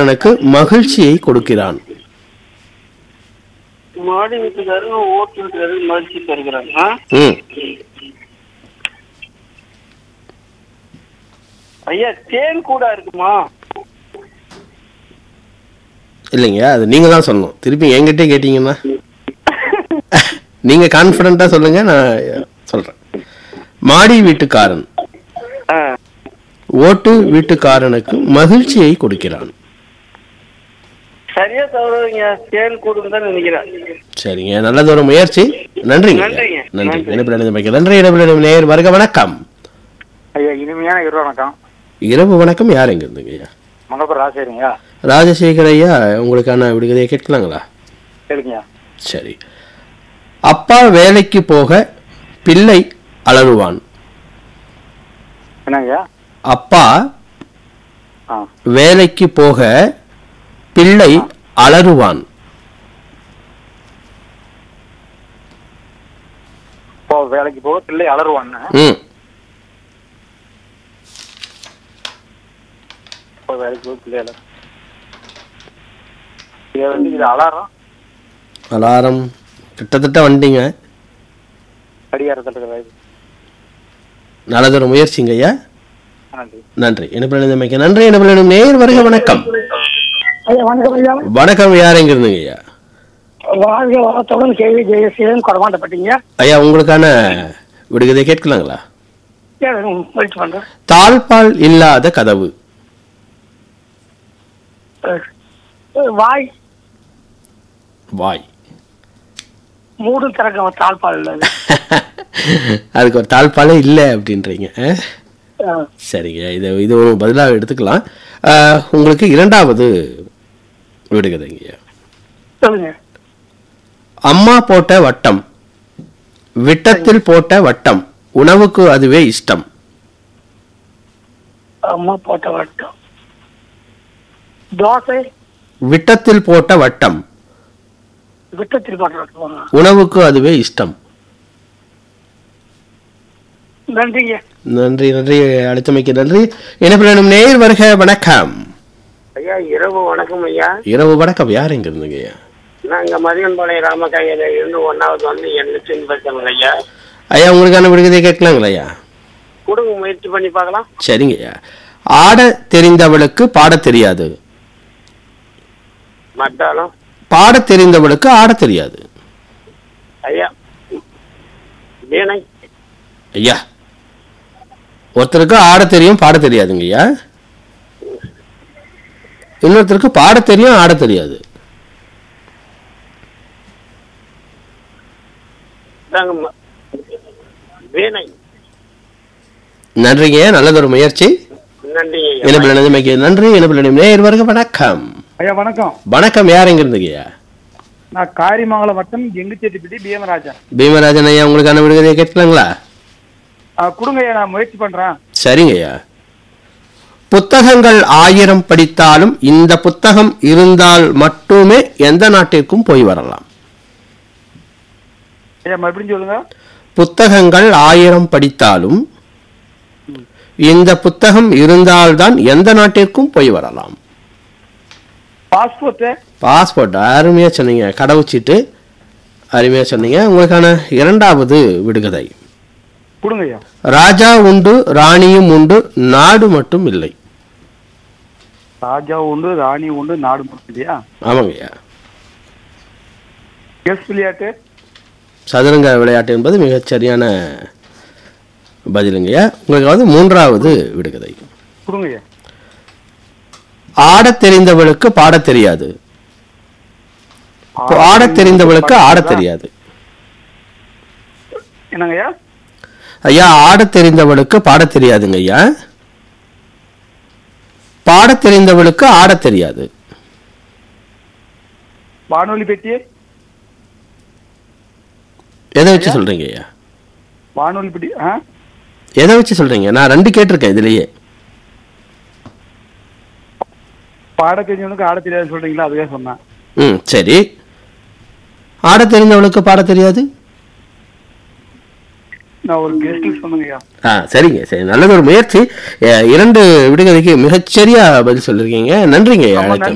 வீட்டுக்காரனுக்கு மகிழ்ச்சியை கொடுக்கிறான் மாடி வீட்டுக்காரங்க ஓட்டு வீட்டுக்காரங்க மதிச்சு தருகிறாங்க ஆ? ம் ஐயா தேன் கூட இருக்குமா இல்லைங்க அது நீங்க தான் சொல்லணும் திருப்பி என்கிட்டே கேட்டீங்கன்னா நீங்க கான்ஃபிடண்டா சொல்லுங்க நான் சொல்றேன் மாடி வீட்டுக்காரன் ஆ. ஓட்டு வீட்டுக்காரனுக்கு மகிழ்ச்சியை கொடுக்கிறான் சரியா தவறுங்க தேன் கூடுன்னு தான் நினைக்கிறேன் சரிங்க நல்லது ஒரு முயற்சி நன்றிங்க நன்றிங்க. நன்றி நன்றி. இணைப்பில் வைக்க நன்றி இணைப்பில் நேர் வருக வணக்கம் ஐயா இனிமையான இரவு வணக்கம் இரவு வணக்கம் யார் எங்க இருந்துங்க ஐயா மங்கப்பூர் ராசேரிங்க ராஜசேகர் ஐயா உங்களுக்கான விடுகதையை கேட்கலாங்களா கேளுங்க சரி அப்பா வேலைக்கு போக பிள்ளை அலறுவான் என்னங்கய்யா அப்பா ஆ வேலைக்கு போக பிள்ளை அலறுவான் இப்போ வேலைக்கு போக பிள்ளை அலறுவான்னு ம் இப்போ வேலைக்கு போக பிள்ளை அலறு இது வந்து இது அலாரம் அலாரம் கிட்டத்தட்ட வந்துட்டீங்க கடிகாரத்தில் இருக்கிற இது. நல்லதொரு முயற்சிங்க ஐயா நன்றி நன்றி இணைப்பில் நன்றி இணைப்பில் நேர் வருக வணக்கம் ஐயா வணக்கம் ஐயா வணக்கம் யார் எங்க இருந்துங்க ஐயா வாழ்க வளத்துடன் கேள்வி ஜெயசீலன் கொடமாட்டப்பட்டீங்க ஐயா உங்களுக்கான விடுகதை கேட்கலாங்களா கேளுங்க முயற்சி பண்றேன் தாழ்பால் இல்லாத கதவு அஹ், வாய் வாய் மூடும் திறக்க தாழ்பால் உள்ளது அதுக்கு ஒரு தாழ்பாலே இல்லை அப்படின்றீங்க ஆ? அஹ், சரிங்க இது இது ஒரு பதிலாக எடுத்துக்கலாம் ஆ, உங்களுக்கு இரண்டாவது விடுகதைங்க ஐயா சொல்லுங்க அம்மா போட்ட வட்டம் விட்டத்தில் போட்ட வட்டம் உணவுக்கு அதுவே இஷ்டம் அம்மா போட்ட வட்டம் தோசை விட்டத்தில் போட்ட வட்டம் விட்டத்தில் போட்ட வட்டம் உணவுக்கு அதுவே இஷ்டம் நன்றிங்க நன்றி நன்றி அழைத்தமைக்கு நன்றி இணைப்பிலும் நேர் வருக வணக்கம் ஐயா இரவு வணக்கம் ஐயா இரவு வணக்கம் யார் எங்க இருந்துங்க ஐயா நாங்க மதியன்பாளையம் ராமக்காயில இருந்து ஒன்னாவது வந்து எண்ணூத்தி பேசுறோங்க ஐயா ஐயா உங்களுக்கான விடுகதை கேட்கலாங்களா ஐயா கொடுங்க முயற்சி பண்ணி பார்க்கலாம் சரிங்க ஐயா ஆட தெரிந்தவளுக்கு பாடத் தெரியாது மத்தாலும் பாடத் தெரிந்தவளுக்கு ஆடத் தெரியாது ஐயா வீணை ஐயா ஒருத்தருக்கு ஆடத் தெரியும் பாடத் தெரியாதுங்க ஐயா இன்னொருத்தருக்கு பாடத் தெரியும் ஆடத் தெரியாது தாங்க ம- வீணை நன்றிங்க ஐயா நல்லதொரு முயற்சி நன்றிங்க ஐயா இணைப்பில் நிலைமைக்கு நன்றி இணைப்பில் நேர் வருக வணக்கம் ஐயா வணக்கம் வணக்கம் யார் எங்க இருந்துங்க ஐயா நான் காரிமங்கலம் வட்டம் எங்குச்சேட்டிப்பட்டி பிஎம்ராஜன் பீமராஜன் ஐயா உங்களுக்கான விடுகதையை கேட்கலாங்களா கொடுங்க ஐயா நான் முயற்சி பண்றேன் சரிங்க ஐயா புத்தகங்கள் ஆயிரம் படித்தாலும் இந்த புத்தகம் இருந்தால் மட்டுமே எந்த நாட்டிற்கும் போய் வரலாம் ஐயா மறுபடியும் சொல்லுங்க புத்தகங்கள் ஆயிரம் படித்தாலும் இந்த புத்தகம் இருந்தால்தான் எந்த நாட்டிற்கும் போய் வரலாம் பாஸ்போர்ட் பாஸ்போர்ட் அருமையா சொன்னீங்க கடவுச்சீட்டு அருமையா சொன்னீங்க உங்களுக்கான இரண்டாவது விடுகதை கொடுங்க ஐயா ராஜா உண்டு ராணியும் உண்டு நாடு மட்டும் இல்லை ராஜா உண்டு ராணி உண்டு நாடு மட்டும் இல்லையா ஆமாங்க ஐயா எஸ் விளையாட்டு சதுரங்க விளையாட்டு என்பது மிகச் சரியான பதிலுங்கய்யா உங்களுக்கு வந்து மூன்றாவது விடுகதை கொடுங்க ஐயா ஆடத் தெரிந்தவளுக்கு பாடத் தெரியாது ஆடத் தெரிந்தவளுக்கு ஆடத் தெரியாது என்னங்க ஐயா ஐயா ஆடத் தெரிந்தவளுக்கு பாடத் தெரியாதுங்க ஐயா பாடத் தெரிந்தவளுக்கு ஆடத் தெரியாது வானொலி பெட்டி எதை வச்சு சொல்றீங்க ஐயா வானொலி பெட்டி ஆ எதை வச்சு சொல்றீங்க நான் ரெண்டு கேட்டிருக்கேன் இதுலயே பாட தெரிஞ்சவனுக்கு ஆட தெரியாது சொல்றீங்களா அதுவே சொன்னேன் ம் சரி ஆடத் தெரிந்தவளுக்கு பாடத் தெரியாது நான் ஒரு கெஸ்ட் சொன்னேங்க ஐயா ஆ சரிங்க சரி நல்லது ஒரு முயற்சி அஹ், இரண்டு விடுகதைக்கு மிகச்சரியா பதில் சொல்லிருக்கீங்க நன்றிங்க ரொம்ப அழைத்தமைக்கு.